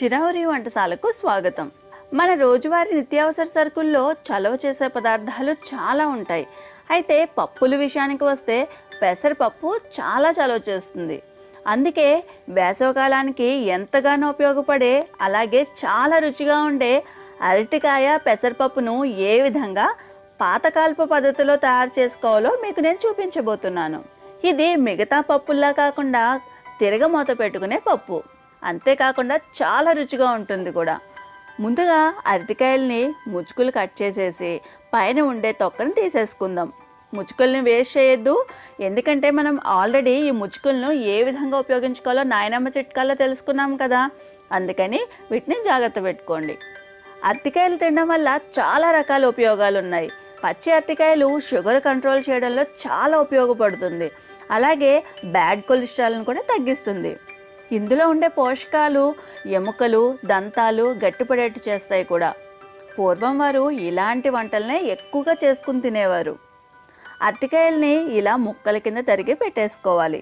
చిరవరి వంటశాలకు స్వాగతం మన రోజువారీ నిత్యావసర సరుకుల్లో చలవ చేసే పదార్థాలు చాలా ఉంటాయి అయితే పప్పుల విషయానికి వస్తే పెసరపప్పు చాలా చలవ చేస్తుంది అందుకే వేసవకాలానికి ఎంతగానో ఉపయోగపడే అలాగే చాలా రుచిగా ఉండే అరటికాయ పెసరపప్పును ఏ విధంగా పాతకాల్ప పద్ధతిలో తయారు చేసుకోవాలో మీకు నేను చూపించబోతున్నాను ఇది మిగతా పప్పుల్లా కాకుండా తిరగమూత పెట్టుకునే పప్పు అంతేకాకుండా చాలా రుచిగా ఉంటుంది కూడా ముందుగా అరటికాయల్ని ముచ్చుకులు కట్ చేసేసి పైన ఉండే తొక్కను తీసేసుకుందాం ముచ్చుకుల్ని వేస్ట్ చేయొద్దు ఎందుకంటే మనం ఆల్రెడీ ఈ ముచ్చుకులను ఏ విధంగా ఉపయోగించుకోవాలో నాయనమ్మ చిట్కాల్లో తెలుసుకున్నాం కదా అందుకని వీటిని జాగ్రత్త పెట్టుకోండి అరటికాయలు తినడం వల్ల చాలా రకాల ఉపయోగాలు ఉన్నాయి పచ్చి అరటికాయలు షుగర్ కంట్రోల్ చేయడంలో చాలా ఉపయోగపడుతుంది అలాగే బ్యాడ్ కొలెస్ట్రాల్ని కూడా తగ్గిస్తుంది ఇందులో ఉండే పోషకాలు ఎముకలు దంతాలు గట్టిపడేట్టు చేస్తాయి కూడా పూర్వం వారు ఇలాంటి వంటలనే ఎక్కువగా చేసుకుని తినేవారు అరటికాయల్ని ఇలా ముక్కల కింద తరిగి పెట్టేసుకోవాలి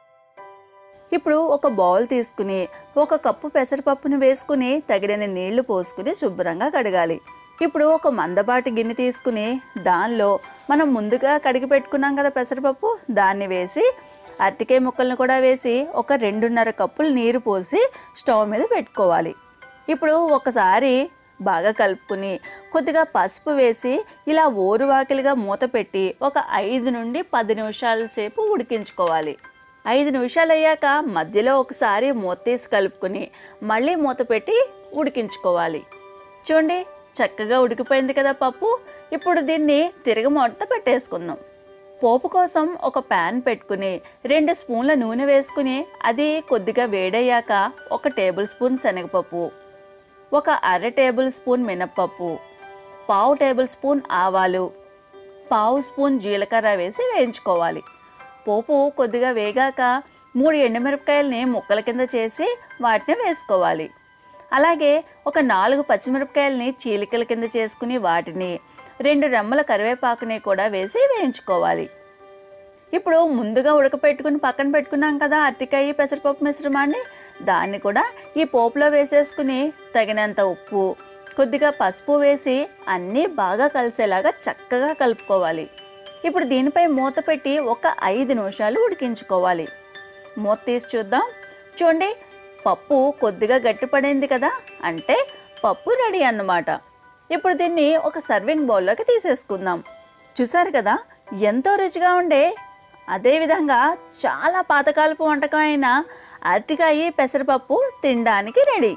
ఇప్పుడు ఒక బౌల్ తీసుకుని ఒక కప్పు పెసరపప్పును వేసుకుని తగినన్ని నీళ్లు పోసుకుని శుభ్రంగా కడగాలి ఇప్పుడు ఒక మందపాటి గిన్నె తీసుకుని దానిలో మనం ముందుగా కడిగి పెట్టుకున్నాం కదా పెసరపప్పు దాన్ని వేసి అరటికాయ ముక్కలను కూడా వేసి ఒక రెండున్నర కప్పులు నీరు పోసి స్టవ్ మీద పెట్టుకోవాలి ఇప్పుడు ఒకసారి బాగా కలుపుకుని కొద్దిగా పసుపు వేసి ఇలా ఓరువాకిలిగా మూత పెట్టి ఒక ఐదు నుండి పది నిమిషాల సేపు ఉడికించుకోవాలి ఐదు నిమిషాలు అయ్యాక మధ్యలో ఒకసారి మూత తీసి కలుపుకుని మళ్ళీ మూత పెట్టి ఉడికించుకోవాలి చూడండి చక్కగా ఉడికిపోయింది కదా పప్పు ఇప్పుడు దీన్ని తిరగ మూత పెట్టేసుకుందాం పోపు కోసం ఒక ప్యాన్ పెట్టుకుని రెండు స్పూన్ల నూనె వేసుకుని అది కొద్దిగా వేడయ్యాక ఒక టేబుల్ స్పూన్ శనగపప్పు ఒక అర టేబుల్ స్పూన్ మినప్పప్పు పావు టేబుల్ స్పూన్ ఆవాలు పావు స్పూన్ జీలకర్ర వేసి వేయించుకోవాలి పోపు కొద్దిగా వేగాక మూడు ఎండుమిరపకాయలని ముక్కల కింద చేసి వాటిని వేసుకోవాలి అలాగే ఒక నాలుగు పచ్చిమిరపకాయలని చీలికల కింద చేసుకుని వాటిని రెండు రెమ్మల కరివేపాకుని కూడా వేసి వేయించుకోవాలి ఇప్పుడు ముందుగా ఉడకపెట్టుకుని పక్కన పెట్టుకున్నాం కదా అరటికాయ పెసరపప్పు మిశ్రమాన్ని దాన్ని కూడా ఈ పోపులో వేసేసుకుని తగినంత ఉప్పు కొద్దిగా పసుపు వేసి అన్నీ బాగా కలిసేలాగా చక్కగా కలుపుకోవాలి ఇప్పుడు దీనిపై మూత పెట్టి ఒక ఐదు నిమిషాలు ఉడికించుకోవాలి మూత తీసి చూద్దాం చూడండి పప్పు కొద్దిగా గట్టిపడింది కదా అంటే పప్పు రెడీ అన్నమాట ఇప్పుడు దీన్ని ఒక సర్వింగ్ బౌల్లోకి తీసేసుకుందాం చూసారు కదా ఎంతో రుచిగా ఉండే అదేవిధంగా చాలా పాతకాలపు వంటకం అయిన అరటికాయ పెసరపప్పు తినడానికి రెడీ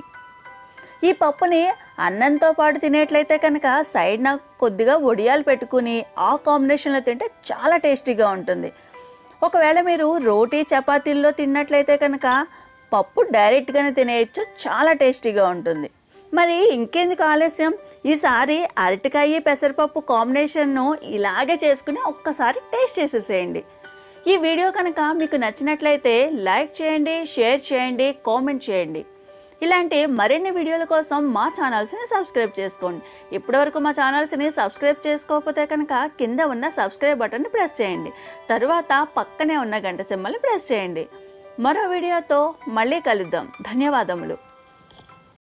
ఈ పప్పుని అన్నంతో పాటు తినేట్లయితే కనుక సైడ్న కొద్దిగా వడియాలు పెట్టుకుని ఆ కాంబినేషన్లో తింటే చాలా టేస్టీగా ఉంటుంది ఒకవేళ మీరు రోటీ చపాతీల్లో తిన్నట్లయితే కనుక పప్పు డైరెక్ట్గానే తినేయచ్చు చాలా టేస్టీగా ఉంటుంది మరి ఇంకెందుకు ఆలస్యం ఈసారి అరటికాయ పెసరపప్పు కాంబినేషన్ను ఇలాగే చేసుకుని ఒక్కసారి టేస్ట్ చేసేసేయండి ఈ వీడియో కనుక మీకు నచ్చినట్లయితే లైక్ చేయండి షేర్ చేయండి కామెంట్ చేయండి ఇలాంటి మరిన్ని వీడియోల కోసం మా ఛానల్స్ని సబ్స్క్రైబ్ చేసుకోండి ఇప్పటివరకు మా ఛానల్స్ని సబ్స్క్రైబ్ చేసుకోకపోతే కనుక కింద ఉన్న సబ్స్క్రైబ్ బటన్ని ప్రెస్ చేయండి తరువాత పక్కనే ఉన్న గంట సింబల్ని ప్రెస్ చేయండి మరో వీడియోతో మళ్ళీ కలుద్దాం ధన్యవాదములు